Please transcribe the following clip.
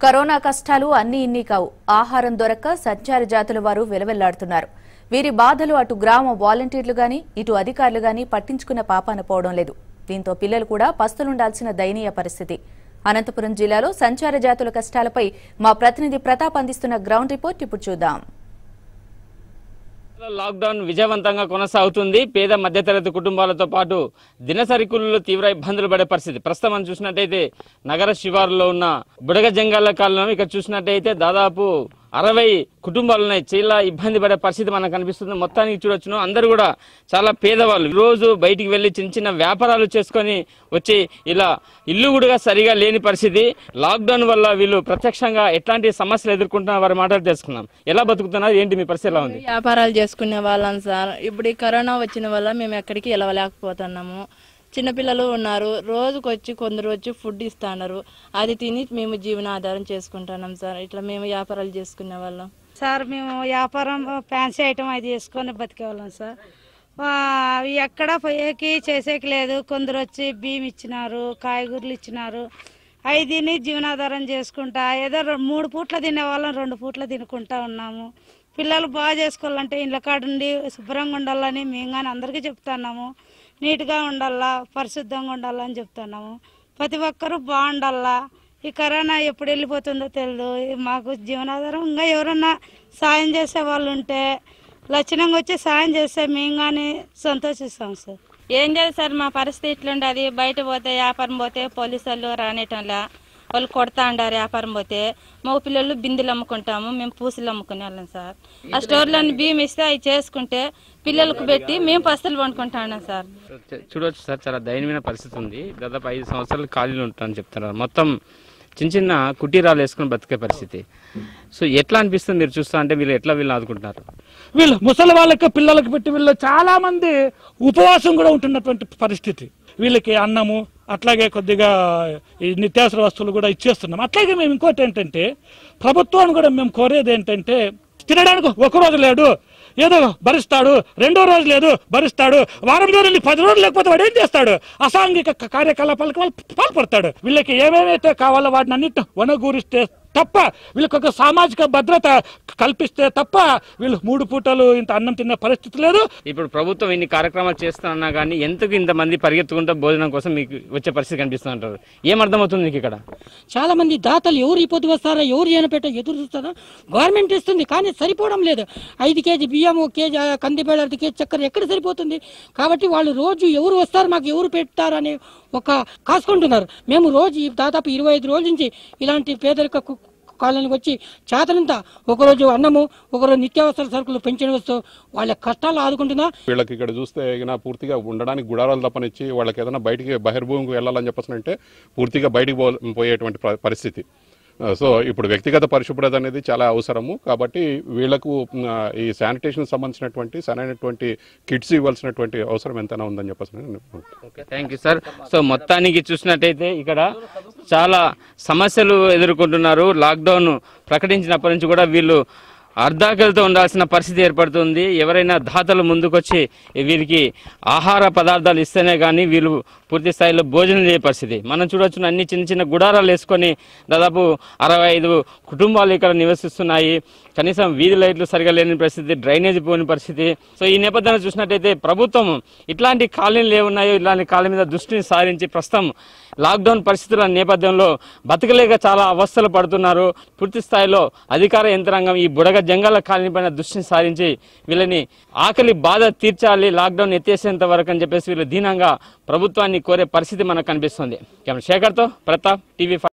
Corona కష్టాలు అన్ని ఇన్ని కావు ఆహారం దొరక్క సంచారి జాతుల వారు వెలవెల్లాడుతున్నారు వీరి బాధలు అటు గ్రామ వాలంటీర్లు గాని ఇటు అధికారులు గాని పట్టించుకున్న పాపాన పోవడం లేదు దీంతో పిల్లలు కూడా పస్తులుండాల్సిన దయనీయ పరిస్థితి అనంతపురం జిల్లాలో సంచార జాతుల కష్టాలపై మా ప్రతినిధి ప్రతాప్ అందిస్తున్న గ్రౌండ్ రిపోర్ట్ ఇప్పుడు చూద్దాం లాక్డౌన్ విజయవంతంగా కొనసాగుతుంది పేద మధ్యతరగతి కుటుంబాలతో పాటు దినసరి కూలీలు తీవ్ర ఇబ్బందులు పడే పరిస్థితి ప్రస్తుతం మనం చూసినట్టయితే నగర శివారులో ఉన్న బుడగ జంగాల కాలంలో ఇక్కడ చూసినట్టయితే దాదాపు అరవై కుటుంబాలు ఉన్నాయి చాలా ఇబ్బంది పడే పరిస్థితి మనకు కనిపిస్తుంది మొత్తానికి చూడొచ్చును అందరూ కూడా చాలా పేదవాళ్ళు రోజు బయటికి వెళ్ళి చిన్న చిన్న వ్యాపారాలు చేసుకొని వచ్చి ఇలా ఇల్లు కూడా సరిగా లేని పరిస్థితి లాక్డౌన్ వల్ల వీళ్ళు ప్రత్యక్షంగా ఎట్లాంటి సమస్యలు ఎదుర్కొంటున్న వారి మాటలు తెలుసుకున్నాం ఎలా బతుకుతున్నారు ఏంటి మీ పరిస్థితి ఎలా ఉంది వ్యాపారాలు చేసుకునే వాళ్ళం సార్ ఇప్పుడు ఈ కరోనా వచ్చిన వల్ల మేము ఎక్కడికి వెళ్ళలేకపోతున్నాము చిన్నపిల్లలు ఉన్నారు రోజుకు వచ్చి కొందరు వచ్చి ఫుడ్ ఇస్తున్నారు అది తిని మేము జీవనాధారం చేసుకుంటున్నాం సార్ ఇట్లా మేము వ్యాపారాలు చేసుకునే వాళ్ళం సార్ మేము వ్యాపారం ఫ్యాన్సీ ఐటమ్ అది చేసుకొని బతికేవాళ్ళం సార్ ఆ, అవి ఎక్కడ పోయేకి చేసేకి లేదు కొందరు వచ్చి బియ్యం ఇచ్చినారు కాయగూరలు ఇచ్చినారు అవి తిని జీవనాధారం చేసుకుంటా ఏదో రె- మూడు పూట్ల తినేవాళ్ళం రెండు పూట్ల తినుకుంటా ఉన్నాము పిల్లలు బాగా చేసుకోవాలంటే ఇండ్ల కాడుండి శుభ్రంగా ఉండాలని మేము కానీ అందరికీ చెప్తున్నాము నీట్గా ఉండాలా పరిశుద్ధంగా ఉండాలని చెప్తున్నాము ప్రతి ఒక్కరూ బాగుండాలా ఈ కరోనా ఎప్పుడు వెళ్ళిపోతుందో తెలియదు మాకు జీవనాధారం ఇంకా ఎవరన్నా సాయం చేసే వాళ్ళు ఉంటే లక్షణంగా వచ్చి సాయం చేస్తే మేము కానీ సంతోషిస్తాం సార్ ఏం చేయాలి సార్ మా పరిస్థితి ఇట్లుండదు బయట పోతే వ్యాపారం పోతే పోలీసు వాళ్ళు రానేటంలా వాళ్ళు కొడతా ఉండారు వ్యాపారం పోతే మగ పిల్లలు బిందెలు అమ్ముకుంటాము మేము పూసలు అమ్ముకునే వాళ్ళం సార్ ఆ స్టోర్లో బియ్యం ఇస్తే అవి చేసుకుంటే పిల్లలకు పెట్టి మేము పస్తులు వండుకుంటా ఉన్నాం సార్ చూ- చూడొచ్చు సార్ చాలా దయనీయమైన పరిస్థితి ఉంది దాదాపు ఐదు సంవత్సరాలు ఖాళీలు ఉంటారని చెప్తున్నారు మొత్తం చిన్న చిన్న కుటీరాలు వేసుకుని బతికే పరిస్థితి సో ఎట్లా అనిపిస్తుంది మీరు చూస్తా అంటే వీళ్ళు ఎట్లా వీళ్ళు ఆదుకుంటున్నారు వీళ్ళు ముసలి వాళ్ళకి పిల్లలకి పెట్టి వీళ్ళు చాలా మంది ఉపవాసం కూడా ఉంటున్నటువంటి పరిస్థితి వీళ్ళకి అన్నము అట్లాగే కొద్దిగా ఈ నిత్యావసర వస్తువులు కూడా ఇచ్చేస్తున్నాం అట్లాగే మేము ఇంకోటి ఏంటంటే ప్రభుత్వాన్ని కూడా మేము కోరేది ఏంటంటే తినడానికి ఒక రోజు లేడు ఏదో భరిస్తాడు రెండో రోజు లేదు భరిస్తాడు వారం రోజులు పది రోజులు లేకపోతే వాడు ఏం చేస్తాడు అసాంఘిక క- కార్యకలాపాలకు వాళ్ళు పాల్పడతాడు వీళ్ళకి ఏమేమైతే కావాలో వాటిని అన్నిటి వనగూరిస్తే తప్ప వీళ్ళకి ఒక సామాజిక భద్రత కల్పిస్తే తప్ప వీళ్ళు మూడు పూటలు ఇంత అన్నం తినే పరిస్థితి లేదు ఇప్పుడు ప్రభుత్వం ఇన్ని కార్యక్రమాలు చేస్తున్నా కానీ ఎంతకు ఇంతమంది పరిగెత్తుకుంటూ భోజనం కోసం మీకు వచ్చే పరిస్థితి కనిపిస్తుంది అంటారు ఏం అర్థమవుతుంది మీకు ఇక్కడ చాలా మంది దాతలు ఎవరు ఈ పొద్దు వస్తారా ఎవరు చేయనపెట్ట ఎదురు చూస్తారా గవర్నమెంట్ ఇస్తుంది కానీ సరిపోవడం లేదు ఐదు కేజీ బియ్యం ఒక కేజీ ఆ, కందిపేడ అర్ధ కేజీ చక్కెర ఎక్కడ సరిపోతుంది కాబట్టి వాళ్ళు రోజు ఎవరు వస్తారు మాకు ఎవరు పెడతారు అనే ఒక కాసుకుంటున్నారు మేము రోజు ఈ దాదాపు ఇరవై ఐదు రోజుల నుంచి ఇలాంటి పేదరిక కు- కాలనీకి వచ్చి చేతనంతా ఒకరోజు అన్నము ఒకరోజు నిత్యావసర సరుకులు పెంచిన వస్తూ వాళ్ళ కష్టాలు ఆదుకుంటున్నా వీళ్ళకి ఇక్కడ చూస్తే గిన పూర్తిగా ఉండడానికి గుడారాలు తప్పనిచ్చి వాళ్ళకి ఏదైనా బయటికి బహిర్భూమికి వెళ్ళాలని చెప్పేసి అంటే పూర్తిగా బయటికి పో పోయేటువంటి ప- పరిస్థితి ఆ, సో ఇప్పుడు వ్యక్తిగత పరిశుభ్రత అనేది చాలా అవసరము కాబట్టి వీళ్ళకు ఆ, ఈ శానిటేషన్ సంబంధించినటువంటి సరైనటువంటి కిట్స్ ఇవ్వాల్సినటువంటి అవసరం ఎంతైనా ఉందని చెప్పేసి నేను అనుకుంటున్నాను. Okay thank you sir so మొత్తానికి చూసినట్టయితే ఇక్కడ చాలా సమస్యలు ఎదుర్కొంటున్నారు లాక్డౌన్ ప్రకటించినప్పటి నుంచి కూడా వీళ్ళు అర్ధాకలతో ఉండాల్సిన పరిస్థితి ఏర్పడుతుంది ఎవరైనా దాతలు ముందుకొచ్చి వీరికి ఆహార పదార్థాలు ఇస్తేనే కానీ వీళ్ళు పూర్తి స్థాయిలో భోజనం చేయ పరిస్థితి మనం చూడొచ్చు అన్ని చిన్న చిన్న గుడారాలు వేసుకొని దాదాపు అరవై ఐదు కుటుంబాలు ఇక్కడ నివసిస్తున్నాయి కనీసం వీధి లైట్లు సరిగా లేని పరిస్థితి డ్రైనేజ్ పోని పరిస్థితి సో ఈ నేపథ్యంలో చూసినట్టయితే ప్రభుత్వం ఇట్లాంటి కాలనీలు ఏమున్నాయో ఇలాంటి కాలనీ మీద దృష్టిని సారించి ప్రస్తుతం లాక్డౌన్ పరిస్థితుల నేపథ్యంలో బతకలేక చాలా అవస్థలు పడుతున్నారు పూర్తి స్థాయిలో అధికార యంత్రాంగం ఈ బుడగ జంగాల కాలనీ పైన దృష్టిని సారించి వీళ్ళని ఆకలి బాధ తీర్చాలి లాక్డౌన్ ఎత్తేసేంత వరకు అని చెప్పేసి వీళ్ళు దీనంగా ప్రభుత్వాన్ని కోరే పరిస్థితి మనకు కనిపిస్తుంది కెమెరా శేఖర్తో ప్రతాప్ టీవీ